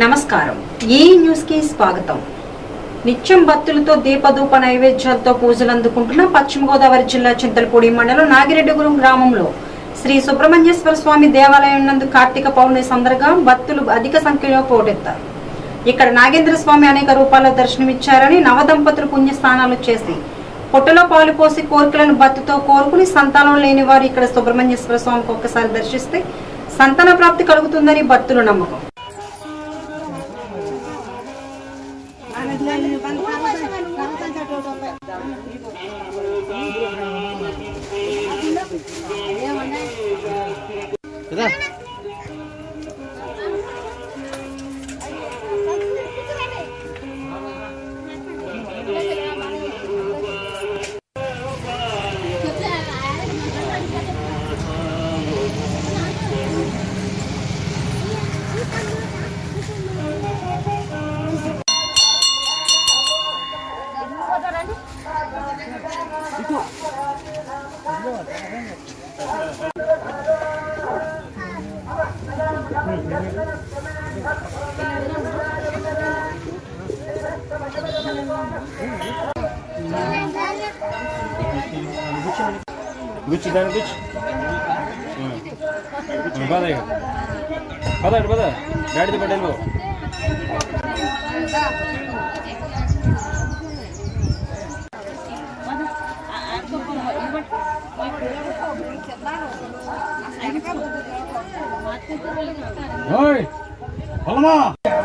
నమస్కారం ఈ న్యూస్ కి స్వాగతం నిత్యం భక్తులతో దీపధూప నైవేద్యాలతో పూజలు అందుకుంటున్న పశ్చిమ గోదావరి జిల్లా చింతలపూడి మండలం నాగిరెడ్డిపురం గ్రామంలో శ్రీ సుబ్రహ్మణ్యేశ్వర స్వామి దేవాలయం నందు కార్తీక పౌర్ణమి సందర్గా భక్తులు అధిక సంఖ్యలో పోటెత్తారు ఇక్కడ నాగేంద్ర స్వామి అనేక రూపాల్లో దర్శనమిచ్చారని నవదంపతులు పుణ్యస్నానాలు చేసి పొట్టలో పాలు పోసి కోరికలను భక్తితో కోరుకుని సంతానం లేని వారు ఇక్కడ సుబ్రహ్మణ్యేశ్వర స్వామికి ఒక్కసారి దర్శిస్తే సంతాన ప్రాప్తి కలుగుతుందని భక్తుల నమ్మకం కదా గుచ్చి దాని గుచ్చి పద ఇక పద ఇటు పద గాడిద పడ్డాను ఓయ్ పొలమా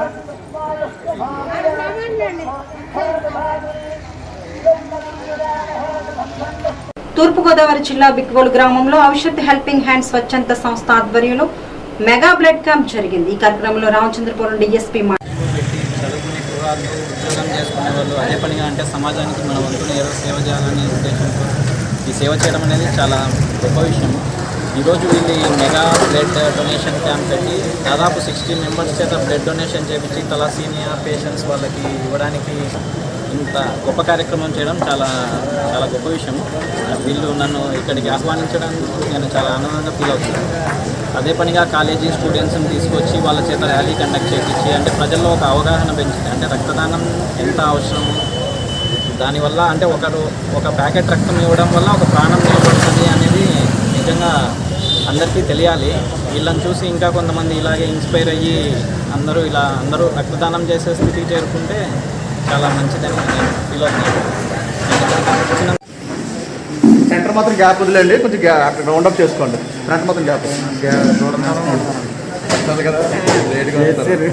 తూర్పుగోదావరి జిల్లా బిక్వోలు గ్రామంలో భవిష్యత్ హెల్పింగ్ హ్యాండ్ స్వచ్ఛంద సంస్థ ఆధ్వర్యంలో మెగా బ్లడ్ క్యాంప్ జరిగింది ఈ కార్యక్రమంలో రామచంద్రపురం డిఎస్పీ మా పెట్టి చదువుకునే కుర్రాళ్ళు ఉద్యోగం చేసుకునే వాళ్ళు అదే పనిగా అంటే సమాజానికి మన వంతుని ఏదో సేవ చేయాలనే ఉద్దేశంతో ఈ సేవ చేయడం అనేది చాలా గొప్ప విషయం ఈరోజు వీళ్ళు ఈ మెగా బ్లడ్ డొనేషన్ క్యాంప్ పెట్టి దాదాపు సిక్స్టీ మెంబర్స్ చేత బ్లడ్ డొనేషన్ చేపించి తలాసీనియా పేషెంట్స్ వాళ్ళకి ఇవ్వడానికి ఇంత గొప్ప కార్యక్రమం చేయడం చాలా చాలా గొప్ప విషయం వీళ్ళు నన్ను ఇక్కడికి ఆహ్వానించడానికి నేను చాలా ఆనందంగా ఫీల్ అవుతున్నాను అదే పనిగా కాలేజీ స్టూడెంట్స్ని తీసుకొచ్చి వాళ్ళ చేత ర్యాలీ కండక్ట్ చేయించి అంటే ప్రజల్లో ఒక అవగాహన పెంచింది అంటే రక్తదానం ఎంత అవసరము దానివల్ల అంటే ఒకరు ఒక ప్యాకెట్ రక్తం ఇవ్వడం వల్ల ఒక ప్రాణం నిలబడుతుంది అనేది నిజంగా అందరికీ తెలియాలి వీళ్ళని చూసి ఇంకా కొంతమంది ఇలాగే ఇన్స్పైర్ అయ్యి అందరూ ఇలా అందరూ రక్తదానం చేసే స్థితికి చేరుకుంటే చాలా మంచిదని నేను ఫీల్ అవుతున్నాను వచ్చిన సెంటర్ మాత్రం గ్యాప్ వదిలేండి కొంచెం గ్యా అక్కడ రౌండ్ అప్ చేసుకోండి ఫ్రంట్ మాత్రం గ్యాప్ వస్తుంది కదా లేట్గా వస్తారు.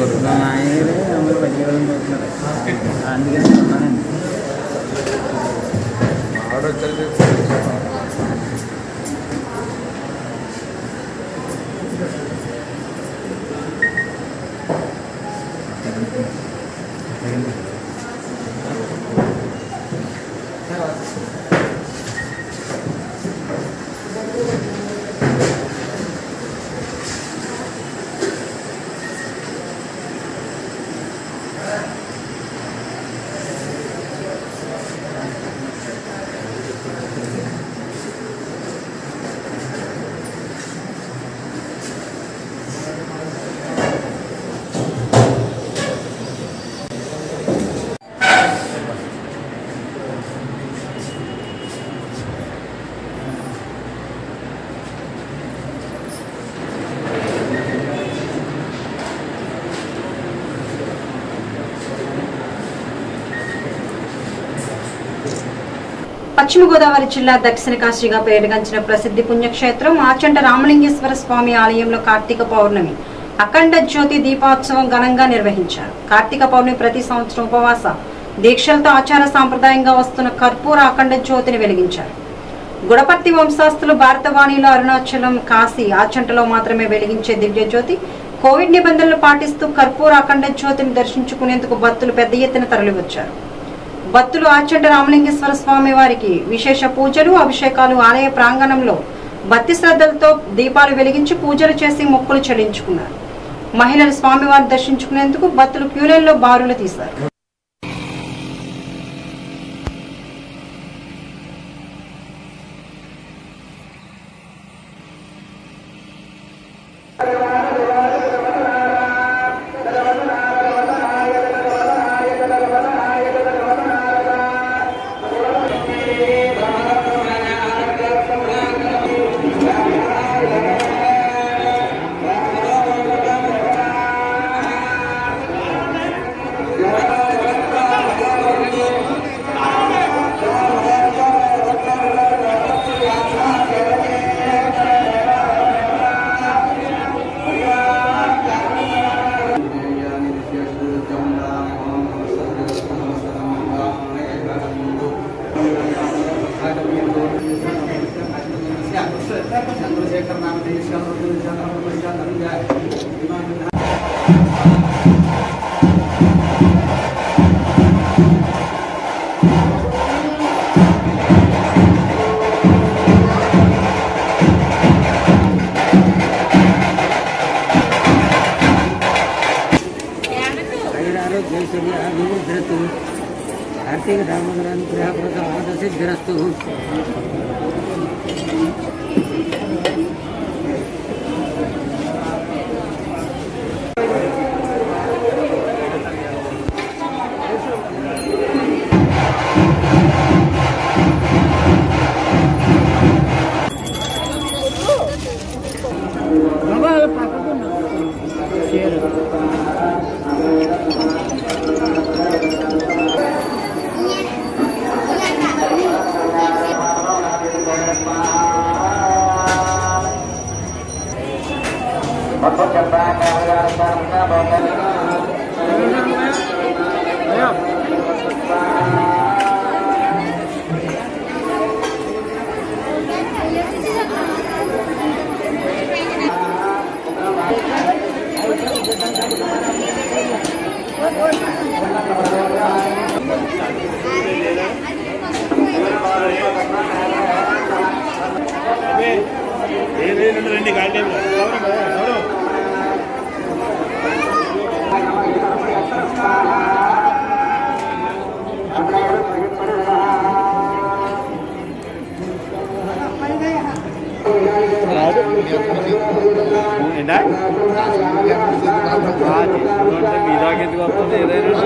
ఆవిడ వచ్చేది పశ్చిమ గోదావరి జిల్లా దక్షిణ కాశీగా పేరుగాంచిన ప్రసిద్ధి పుణ్యక్షేత్రం ఆచంట రామలింగేశ్వర స్వామి ఆలయంలో కార్తీక పౌర్ణమి అఖండ జ్యోతి దీపోత్సవం ఘనంగా నిర్వహించారు కార్తీక పౌర్ణమి ప్రతి సంవత్సరం ఉపవాస దీక్షలతో ఆచార సాంప్రదాయంగా వస్తున్న కర్పూర అఖండ జ్యోతిని వెలిగించారు గుడపర్తి వంశాస్తులు భారతవాణిలో అరుణాచలం కాశీ ఆచంటలో మాత్రమే వెలిగించే దివ్య జ్యోతి కోవిడ్ నిబంధనలు పాటిస్తూ కర్పూర అఖండ జ్యోతిని దర్శించుకునేందుకు భక్తులు పెద్ద ఎత్తున తరలివచ్చారు భక్తులు ఆచంట రామలింగేశ్వర స్వామి వారికి విశేష పూజలు అభిషేకాలు ఆలయ ప్రాంగణంలో భక్తి శ్రద్ధలతో దీపాలు వెలిగించి పూజలు చేసి మొక్కులు చెల్లించుకున్నారు మహిళలు స్వామివారిని దర్శించుకునేందుకు భక్తులు క్యూలైన్లో బారులు తీశారు శ్రీ ఐదారు జయసూర్య విముద్రతు కార్తీక దామోదరాన్ని గృహప్రద ఆదసిద్ధిరస్తు ఏంటా మీ దాకా ఎందుకు వస్తుంది ఏదైనా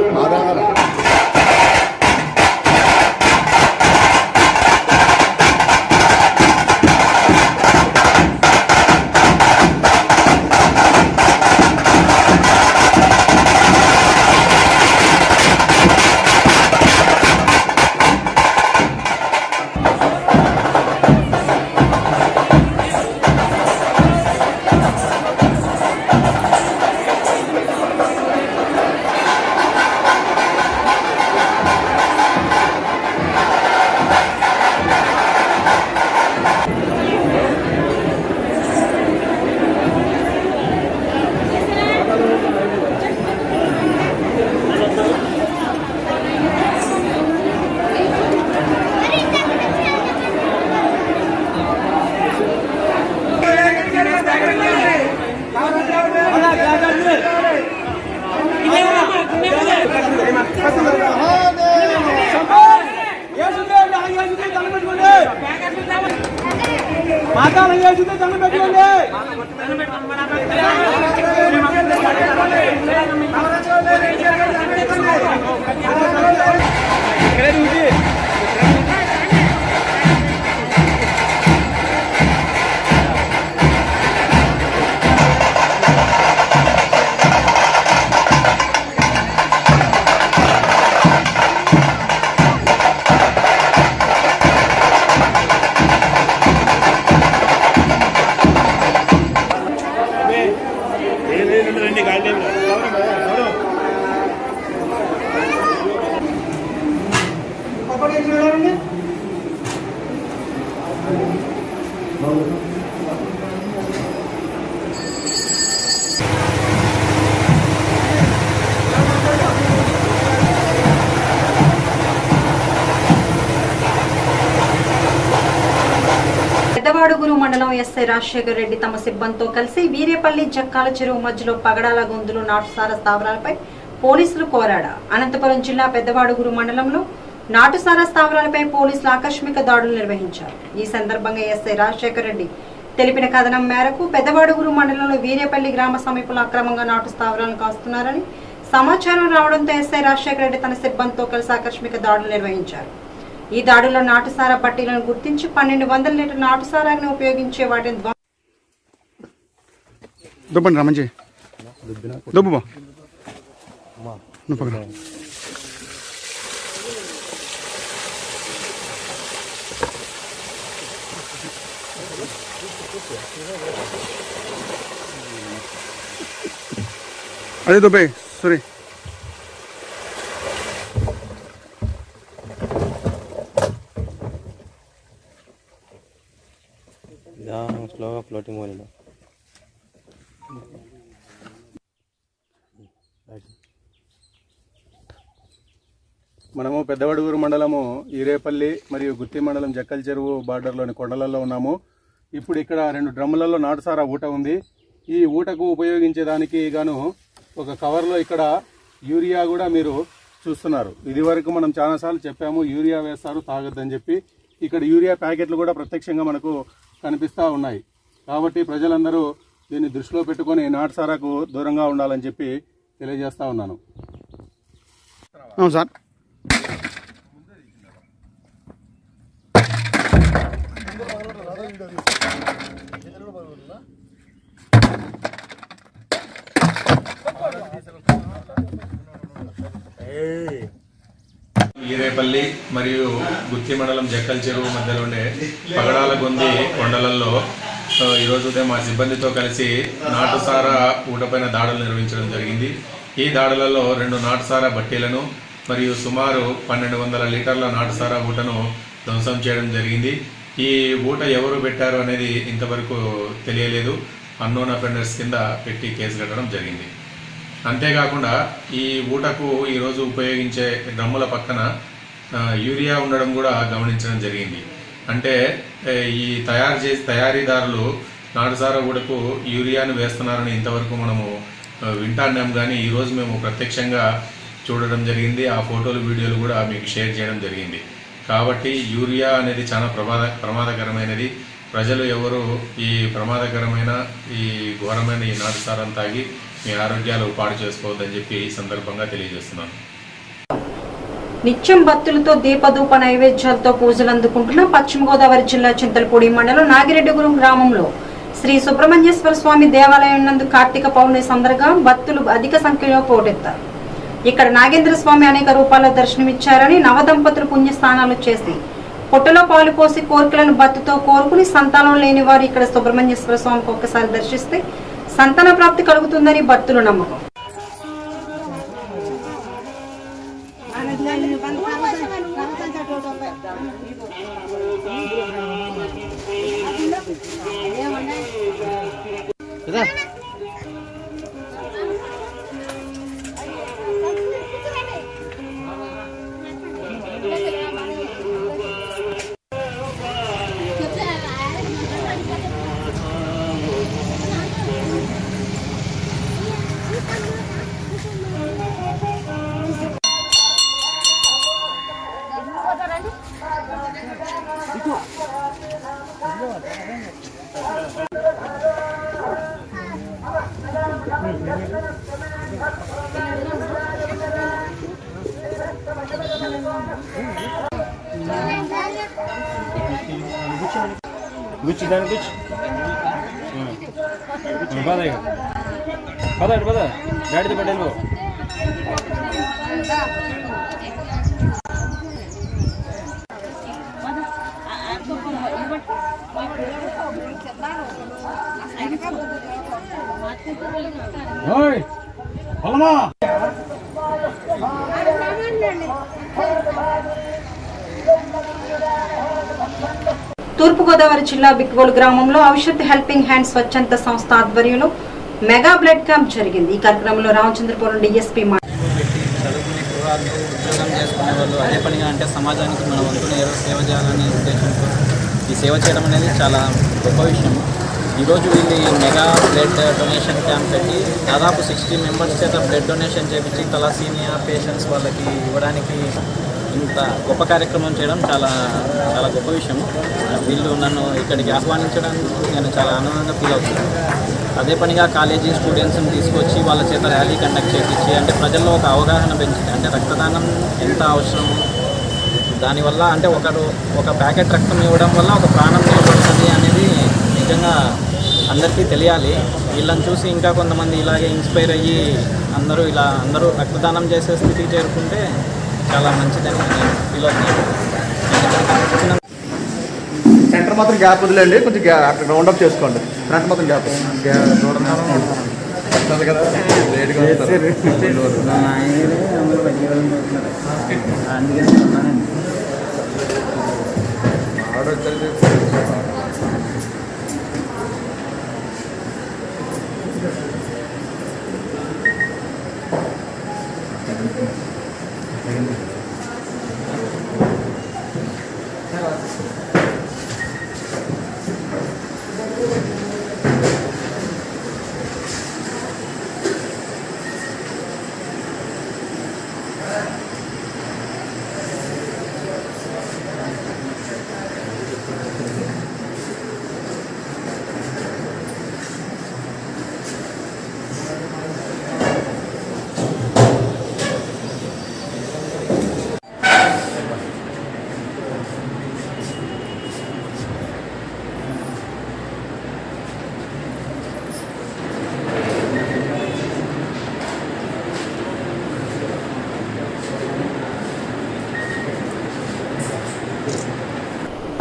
పెద్దవాడుగురు మండలం ఎస్ఐ రాజశేఖర్ రెడ్డి తమ సిబ్బందితో కలిసి వీరేపల్లి జక్కాల చెరువు మధ్యలో పగడాల గొంతులు నాటుసార స్థావరాలపై పోలీసులు కోరాడ అనంతపురం జిల్లా పెద్దవాడుగురు మండలంలో నాటుసార స్థావరాలపై పోలీసులు ఆకస్మిక దాడులు నిర్వహించారు ఈ సందర్భంగా ఎస్ఐ రాజశేఖర్ రెడ్డి తెలిపిన కథనం మేరకు పెద్దవాడుగురు మండలంలో వీరేపల్లి గ్రామ సమీపంలో అక్రమంగా నాటు స్థావరాలను కాస్తున్నారని సమాచారం రావడంతో ఎస్ఐ రాజశేఖర రెడ్డి తన సిబ్బందితో కలిసి ఆకస్మిక దాడులు నిర్వహించారు ఈ దాడుల్లో నాటుసారా పట్టీలను గుర్తించి పన్నెండు వందల లీటర్ నాటుసారాన్ని ఉపయోగించే వాటిని ధ్వంసం దుబ్బండి రా మంచి దుబ్బు బా నువ్వు పక్కన అదే దుబ్బే సరే స్లోగా ఫ్లోటింగ్ మనము పెద్దవడుగురు మండలము ఈరేపల్లి మరియు గుత్తి మండలం జక్కల్ చెరువు బార్డర్లోని కొండలలో ఉన్నాము ఇప్పుడు ఇక్కడ రెండు డ్రమ్ములలో నాటుసారా ఊట ఉంది ఈ ఊటకు ఉపయోగించేదానికి గాను ఒక కవర్లో ఇక్కడ యూరియా కూడా మీరు చూస్తున్నారు ఇది వరకు మనం చాలాసార్లు చెప్పాము యూరియా వేస్తారు తాగొద్దని చెప్పి ఇక్కడ యూరియా ప్యాకెట్లు కూడా ప్రత్యక్షంగా మనకు కనిపిస్తూ ఉన్నాయి కాబట్టి ప్రజలందరూ దీన్ని దృష్టిలో పెట్టుకొని నాటుసారాకు దూరంగా ఉండాలని చెప్పి తెలియజేస్తా ఉన్నాను అవును సార్ ఈరేపల్లి మరియు గుత్తి మండలం జక్కల్ చెరువు మధ్యలోనే పగడాల గొంది కొండలలో ఆ, ఈరోజు ఉదయం మా సిబ్బందితో కలిసి నాటుసారా ఊటపైన దాడులు నిర్వహించడం జరిగింది ఈ దాడులలో రెండు నాటుసారా బట్టీలను మరియు సుమారు పన్నెండు వందల లీటర్ల నాటుసారా ఊటను ధ్వంసం చేయడం జరిగింది ఈ ఊట ఎవరు పెట్టారు అనేది ఇంతవరకు తెలియలేదు అన్నోన్ అఫెండర్స్ కింద పెట్టి కేసు కట్టడం జరిగింది అంతేకాకుండా ఈ ఊటకు ఈరోజు ఉపయోగించే డ్రమ్ముల పక్కన ఆ, యూరియా ఉండడం కూడా గమనించడం జరిగింది అంటే ఏ, ఈ తయారు చేసి తయారీదారులు నాటుసార ఊటకు యూరియాను వేస్తున్నారని ఇంతవరకు మనము ఆ, వింటాన్నాం కానీ ఈరోజు మేము ప్రత్యక్షంగా చూడడం జరిగింది ఆ ఫోటోలు వీడియోలు కూడా మీకు షేర్ చేయడం జరిగింది కాబట్టి యూరియా అనేది చాలా ప్రమాద ప్రమాదకరమైనది ప్రజలు ఎవరు ఈ ప్రమాదకరమైన ఈ ఘోరమైన ఈ నాటుసారాన్ని తాగి మీ ఆరోగ్యాలు పాడు చేసుకోవద్దని చెప్పి ఈ సందర్భంగా తెలియజేస్తున్నాను నిత్యం భక్తులతో దీపధూప నైవేద్యాలతో పూజలు అందుకుంటున్న పశ్చిమ గోదావరి జిల్లా చింతలపూడి మండలం నాగిరెడ్డిపురం గ్రామంలో శ్రీ సుబ్రహ్మణ్యేశ్వర స్వామి దేవాలయం నందు కార్తీక పౌర్ణమి సందర్భంగా భక్తులు అధిక సంఖ్యలో పోటెత్తారు ఇక్కడ నాగేంద్ర స్వామి అనేక రూపాల్లో దర్శనమిచ్చారని నవదంపతులు పుణ్యస్నానాలు చేసి పొట్టలో పాలు పోసి కోరికలను భక్తితో కోరుకుని సంతానం లేని వారు ఇక్కడ సుబ్రహ్మణ్యేశ్వర స్వామికి ఒక్కసారి దర్శిస్తే సంతాన ప్రాప్తి కలుగుతుందని భక్తుల నమ్మకం గుచ్చి దాని గుచ్చి పద ఇక పద ఇటు పద గాడితో పెట్టాను ఓయ్ పొలమా తూర్పుగోదావరి జిల్లా బిక్గోలు గ్రామంలో భవిష్యత్ హెల్పింగ్ హ్యాండ్ స్వచ్ఛంద సంస్థ ఆధ్వర్యంలో మెగా బ్లడ్ క్యాంప్ జరిగింది ఈ కార్యక్రమంలో రామచంద్రపురం డిఎస్పీ మా పెట్టి చదువుకునే కుర్రాళ్ళు ఉద్యోగం చేసుకునే వాళ్ళు అదే పనిగా అంటే సమాజానికి మన వంతున ఏదో సేవ చేయాలనే ఉద్దేశంతో ఈ సేవ చేయడం అనేది చాలా గొప్ప విషయం ఈరోజు వీళ్ళు ఈ మెగా బ్లడ్ డొనేషన్ క్యాంప్ పెట్టి దాదాపు సిక్స్టీ మెంబర్స్ చేత బ్లడ్ డొనేషన్ చేపించి తలాసీనియా పేషెంట్స్ వాళ్ళకి ఇవ్వడానికి ఇంత గొప్ప కార్యక్రమం చేయడం చాలా చాలా గొప్ప విషయం వీళ్ళు నన్ను ఇక్కడికి ఆహ్వానించడానికి నేను చాలా ఆనందంగా ఫీల్ అవుతున్నాను అదే పనిగా కాలేజీ స్టూడెంట్స్ని తీసుకొచ్చి వాళ్ళ చేత ర్యాలీ కండక్ట్ చేయించి అంటే ప్రజల్లో ఒక అవగాహన పెంచింది అంటే రక్తదానం ఎంత అవసరం దానివల్ల అంటే ఒకరు ఒక ప్యాకెట్ రక్తం ఇవ్వడం వల్ల ఒక ప్రాణం నిలబడుతుంది అనేది నిజంగా అందరికీ తెలియాలి వీళ్ళని చూసి ఇంకా కొంతమంది ఇలాగే ఇన్స్పైర్ అయ్యి అందరూ ఇలా అందరూ రక్తదానం చేసే స్థితికి చేరుకుంటే చాలా మంచిదని నేను ఫీల్ అవుతున్నాను చిన్న సెంటర్ మాత్రం గ్యాప్ వదిలేండి కొంచెం గ్యా- అక్కడ రౌండ్ అప్ చేసుకోండి ఫ్రంట్ మాత్రం గ్యాప్ వస్తుంది కదా లేట్గా వస్తారు.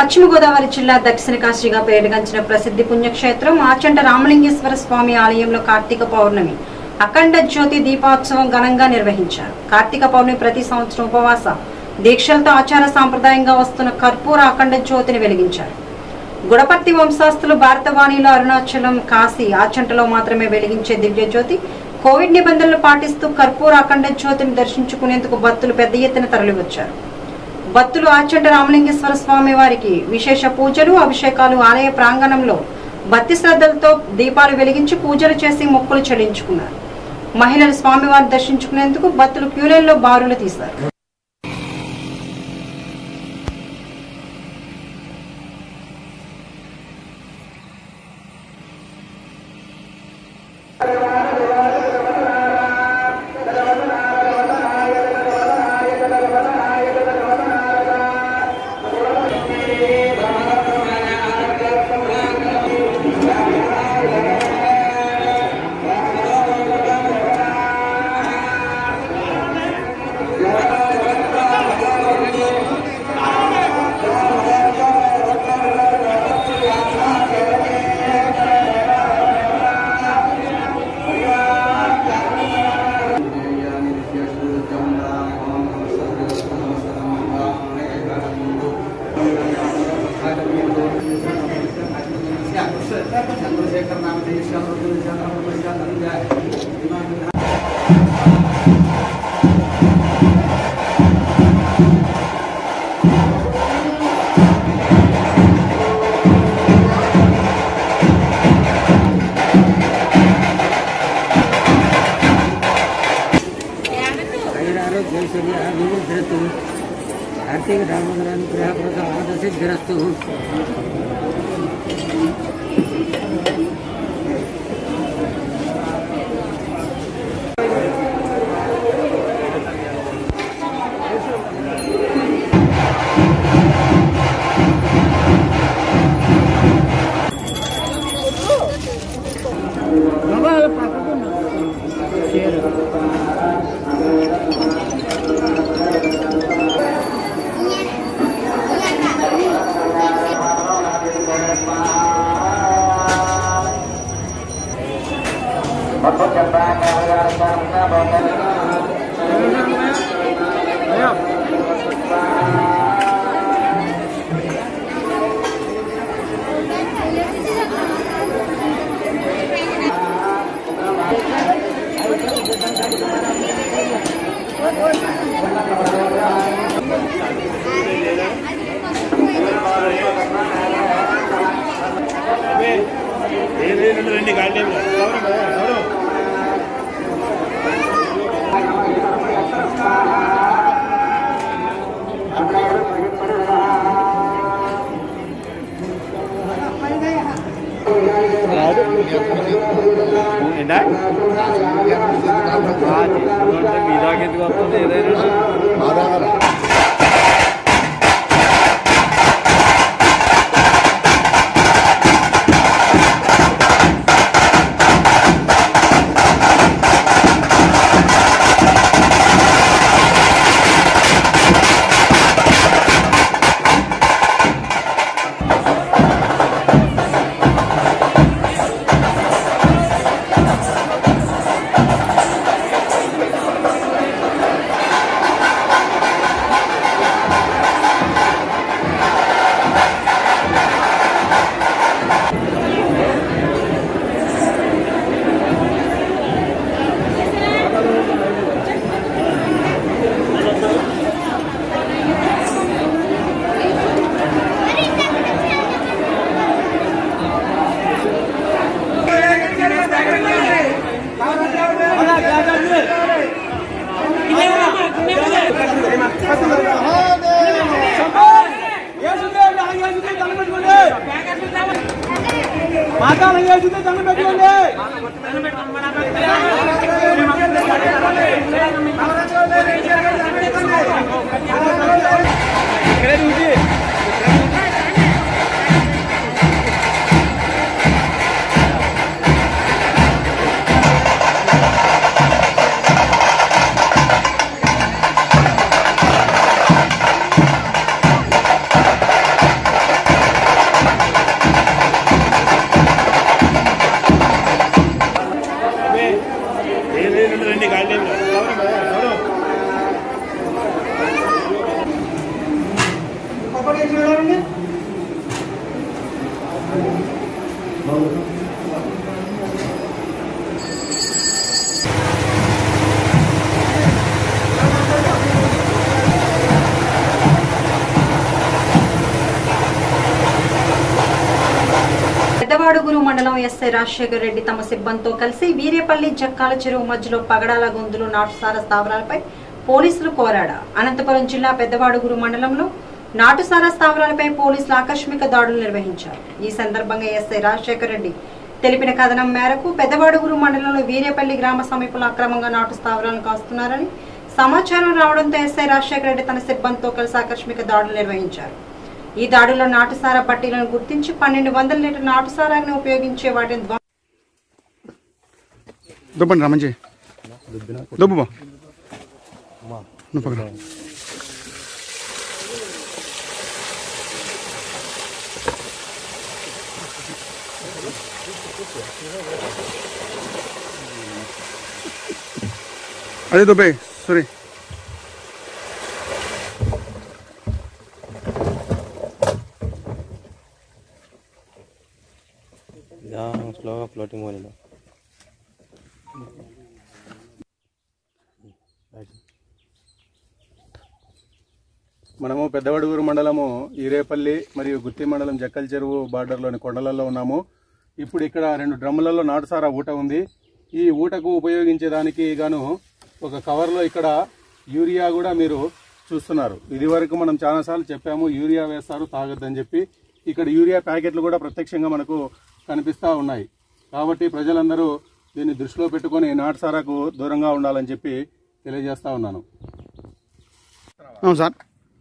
పశ్చిమ గోదావరి జిల్లా దక్షిణ కాశీగా పేరుగాంచిన ప్రసిద్ధి పుణ్యక్షేత్రం ఆచంట రామలింగేశ్వర స్వామి ఆలయంలో కార్తీక పౌర్ణమి అఖండ జ్యోతి దీపోత్సవం ఘనంగా నిర్వహించారు కార్తీక పౌర్ణమి ప్రతి సంవత్సరం ఉపవాస దీక్షలతో ఆచార సాంప్రదాయంగా వస్తున్న కర్పూర అఖండ జ్యోతిని వెలిగించారు గుడపర్తి వంశాస్తులు భారతవాణిలో అరుణాచలం కాశీ ఆచంటలో మాత్రమే వెలిగించే దివ్య జ్యోతి కోవిడ్ నిబంధనలు పాటిస్తూ కర్పూర అఖండ జ్యోతిని దర్శించుకునేందుకు భక్తులు పెద్ద ఎత్తున తరలివచ్చారు భక్తులు ఆచంట రామలింగేశ్వర స్వామి వారికి విశేష పూజలు అభిషేకాలు ఆలయ ప్రాంగణంలో భక్తి శ్రద్ధలతో దీపాలు వెలిగించి పూజలు చేసి మొక్కులు చెల్లించుకున్నారు మహిళలు స్వామివారిని దర్శించుకునేందుకు భక్తులు క్యూలైన్లో బారులు తీశారు ఐరారోగ్య ఐశ్వర్య విముద్రతు కార్తీక దామోదరానుగ్రహ ప్రసాద సిద్ధిరస్తు మీ దాకా ఎందుకు వస్తుంది ఏదైనా Thank మండలం ఎస్ఐ రాజశేఖర్ రెడ్డి తమ సిబ్బందితో కలిసి వీరేపల్లి జక్కాల చెరువు మధ్యలో పగడాల గొంతులు నాటుసార స్థావరాలపై పోలీసులు కోరాడ అనంతపురం జిల్లా పెద్దవాడుగురు మండలంలో నాటుసార స్థావరాలపై పోలీసులు ఆకస్మిక దాడులు నిర్వహించారు ఈ సందర్భంగా ఎస్ఐ రాజశేఖర్ రెడ్డి తెలిపిన కథనం మేరకు పెద్దవాడుగురు మండలంలో వీరేపల్లి గ్రామ సమీపంలో అక్రమంగా నాటు స్థావరాలను కాస్తున్నారని సమాచారం రావడంతో ఎస్ఐ రాజశేఖర రెడ్డి తన సిబ్బందితో కలిసి ఆకస్మిక దాడులు నిర్వహించారు ఈ దాడుల్లో నాటుసారా పట్టీలను గుర్తించి పన్నెండు వందల లీటర్ నాటుసారాన్ని ఉపయోగించే వాటిని ధ్వంసం దుబ్బండి రామంజీ దుబ్బు బా నువ్వు పక్కన అదే దుబ్బే సరే స్లోగా ఫ్లోటింగ్ పోనీ మనము పెద్దవడుగురు మండలము ఈరేపల్లి మరియు గుత్తి మండలం జక్కల్ చెరువు బార్డర్లోని కొండలలో ఉన్నాము ఇప్పుడు ఇక్కడ రెండు డ్రమ్ములలో నాటుసారా ఊట ఉంది ఈ ఊటకు ఉపయోగించేదానికి గాను ఒక కవర్లో ఇక్కడ యూరియా కూడా మీరు చూస్తున్నారు ఇది వరకు మనం చాలాసార్లు చెప్పాము యూరియా వేస్తారు తాగొద్దని చెప్పి ఇక్కడ యూరియా ప్యాకెట్లు కూడా ప్రత్యక్షంగా మనకు కనిపిస్తూ ఉన్నాయి కాబట్టి ప్రజలందరూ దీన్ని దృష్టిలో పెట్టుకొని నాటుసారాకు దూరంగా ఉండాలని చెప్పి తెలియజేస్తా ఉన్నాను అవును సార్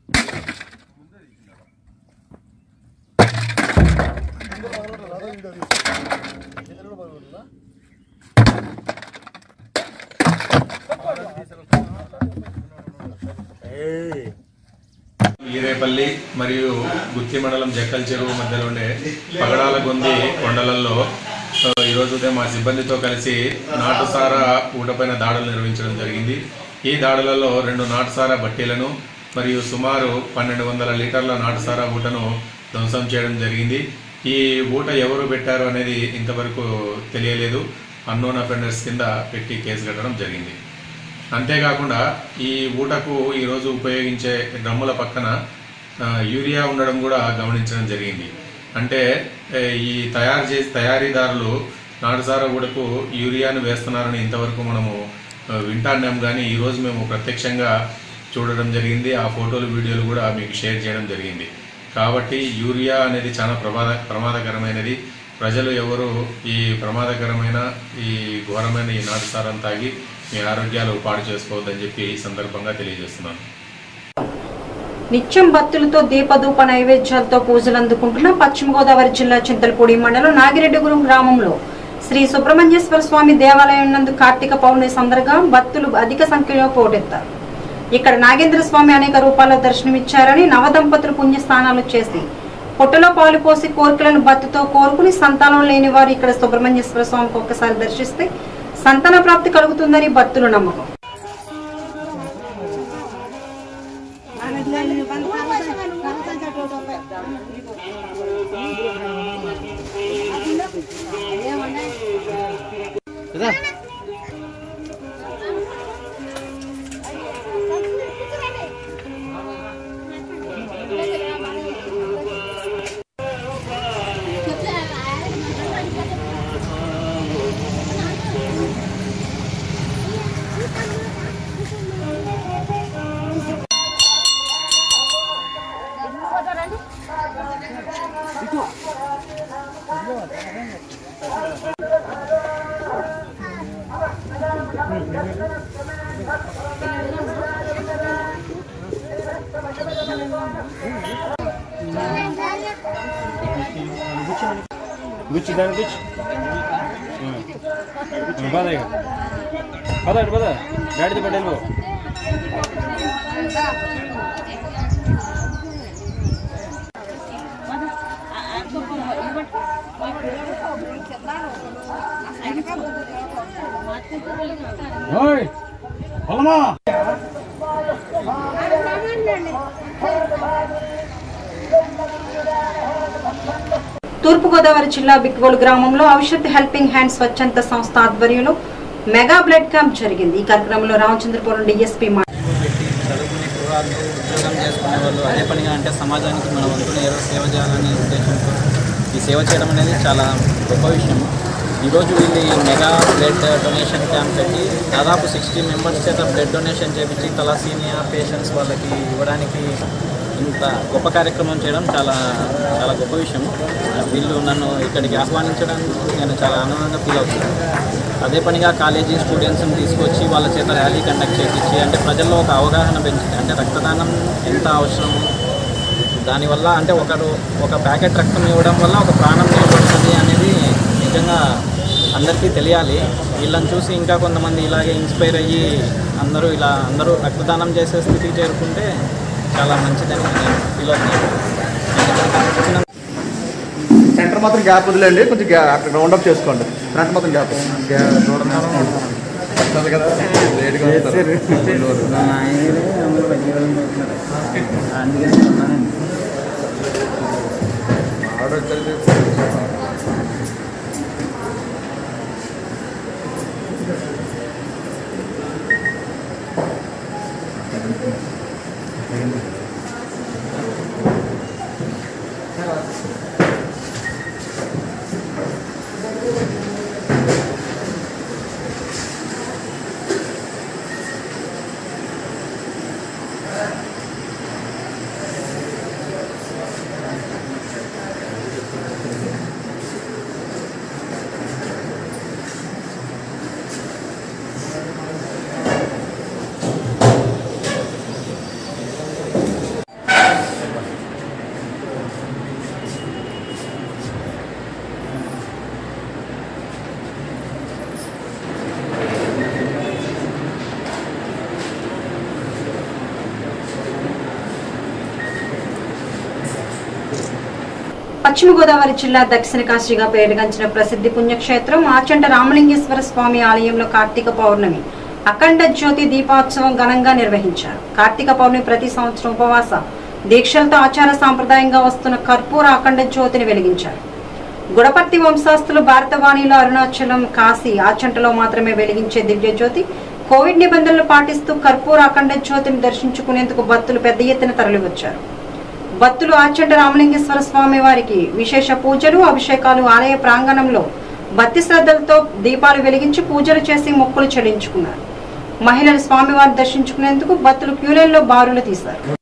ఈరేపల్లి మరియు గుత్తి మండలం జక్కల్ చెరువు మధ్యలో ఉండే పగడాల గొంది కొండలలో ఆ, ఈరోజు ఉదయం మా సిబ్బందితో కలిసి నాటుసారా ఊటపైన దాడులు నిర్వహించడం జరిగింది ఈ దాడులలో రెండు నాటుసారా బట్టీలను మరియు సుమారు పన్నెండు వందల లీటర్ల నాటుసారా ఊటను ధ్వంసం చేయడం జరిగింది ఈ ఊట ఎవరు పెట్టారు అనేది ఇంతవరకు తెలియలేదు అన్నోన్ అఫెండర్స్ కింద పెట్టి కేసు కట్టడం జరిగింది అంతేకాకుండా ఈ ఊటకు ఈరోజు ఉపయోగించే డ్రమ్ముల పక్కన ఆ, యూరియా ఉండడం కూడా గమనించడం జరిగింది అంటే ఏ, ఈ తయారు చేసి తయారీదారులు నాటుసార ఊటకు యూరియాను వేస్తున్నారని ఇంతవరకు మనము ఆ, వింటాన్నాం కానీ ఈరోజు మేము ప్రత్యక్షంగా చూడడం జరిగింది ఆ ఫోటోలు వీడియోలు కూడా మీకు షేర్ చేయడం జరిగింది కాబట్టి యూరియా అనేది చాలా ప్రమాద ప్రమాదకరమైనది ప్రజలు ఎవరు ఈ ప్రమాదకరమైన ఈ ఘోరమైన ఈ నాటుసారం తాగి మీ ఆరోగ్యాలు పాడు చేసుకోవద్దని చెప్పి ఈ సందర్భంగా తెలియజేస్తున్నాను నిత్యం భక్తులతో దీపధూప నైవేద్యాలతో పూజలు అందుకుంటున్న పశ్చిమ గోదావరి జిల్లా చింతలపూడి మండలం నాగిరెడ్డిపురం గ్రామంలో శ్రీ సుబ్రహ్మణ్యేశ్వర స్వామి దేవాలయం నందు కార్తీక పౌర్ణమి సందర్భంగా భక్తులు అధిక సంఖ్యలో పోటెత్తారు ఇక్కడ నాగేంద్ర స్వామి అనేక రూపాల్లో దర్శనమిచ్చారని నవదంపతులు పుణ్యస్నానాలు చేసి పొట్టలో పాలు పోసి కోరికలను భక్తితో కోరుకుని సంతానం లేని వారు ఇక్కడ సుబ్రహ్మణ్యేశ్వర స్వామికి ఒక్కసారి దర్శిస్తే సంతాన ప్రాప్తి కలుగుతుందని భక్తుల నమ్మకం గుచ్చి దాని గుచ్చి పద ఇక పద ఇటు పద డాడీతో పడి వెళ్ళిపో ఓయ్ పొలమా తూర్పుగోదావరి జిల్లా బిక్వోలు గ్రామంలో ఔషధ్ హెల్పింగ్ హ్యాండ్ స్వచ్ఛంద సంస్థ ఆధ్వర్యంలో మెగా బ్లడ్ క్యాంప్ జరిగింది ఈ కార్యక్రమంలో రామచంద్రపురం డిఎస్పీ మా పెట్టి చదువుకునే కుర్రాళ్ళు ఉద్యోగం చేసుకునే వాళ్ళు అదే పనిగా అంటే సమాజానికి మన వంతున ఏదో సేవ చేయాలనే ఉద్దేశంతో ఈ సేవ చేయడం అనేది చాలా గొప్ప విషయం ఈరోజు వీళ్ళు ఈ మెగా బ్లడ్ డొనేషన్ క్యాంప్ పెట్టి దాదాపు సిక్స్టీ మెంబర్స్ చేత బ్లడ్ డొనేషన్ చేపించి తలాసీనియా పేషెంట్స్ వాళ్ళకి ఇవ్వడానికి ఇంత గొప్ప కార్యక్రమం చేయడం చాలా చాలా గొప్ప విషయం వీళ్ళు నన్ను ఇక్కడికి ఆహ్వానించడానికి నేను చాలా ఆనందంగా ఫీల్ అవుతున్నాను అదే పనిగా కాలేజీ స్టూడెంట్స్ని తీసుకొచ్చి వాళ్ళ చేత ర్యాలీ కండక్ట్ చేయించి అంటే ప్రజల్లో ఒక అవగాహన పెంచింది అంటే రక్తదానం ఎంత అవసరం దానివల్ల అంటే ఒకరు ఒక ప్యాకెట్ రక్తం ఇవ్వడం వల్ల ఒక ప్రాణం నిలబడుతుంది అనేది నిజంగా అందరికీ తెలియాలి వీళ్ళని చూసి ఇంకా కొంతమంది ఇలాగే ఇన్స్పైర్ అయ్యి అందరూ ఇలా అందరూ రక్తదానం చేసే స్థితికి చేరుకుంటే చాలా మంచిదని నేను ఫీల్ అవుతున్నాను నేను ఇక్కడికి వచ్చిన సెంటర్ మాత్రం గ్యాప్ వదిలేండి కొంచెం గ్యా అక్కడ రౌండ్ అప్ చేసుకోండి ఫ్రంట్ మాత్రం గ్యాప్ వస్తుంది కదా లేట్గా వస్తారు. ఆవిడ వచ్చేది పశ్చిమ గోదావరి జిల్లా దక్షిణ కాశీగా పేరుగాంచిన ప్రసిద్ధి పుణ్యక్షేత్రం ఆచంట రామలింగేశ్వర స్వామి ఆలయంలో కార్తీక పౌర్ణమి అఖండ జ్యోతి దీపోత్సవం ఘనంగా నిర్వహించారు కార్తీక పౌర్ణమి ప్రతి సంవత్సరం ఉపవాస దీక్షలతో ఆచార సాంప్రదాయంగా వస్తున్న కర్పూర అఖండ జ్యోతిని వెలిగించారు గుడపర్తి వంశస్థులు భారతవాణిలో అరుణాచలం కాశీ ఆచంటలో మాత్రమే వెలిగించే దివ్య జ్యోతి కోవిడ్ నిబంధనలు పాటిస్తూ కర్పూర అఖండ జ్యోతిని దర్శించుకునేందుకు భక్తులు పెద్ద ఎత్తున తరలివచ్చారు భక్తులు ఆచంట రామలింగేశ్వర స్వామి వారికి విశేష పూజలు అభిషేకాలు ఆలయ ప్రాంగణంలో భక్తి శ్రద్ధలతో దీపాలు వెలిగించి పూజలు చేసి మొక్కులు చెల్లించుకున్నారు మహిళలు స్వామివారిని దర్శించుకునేందుకు భక్తులు క్యూలైన్లో బారులు తీశారు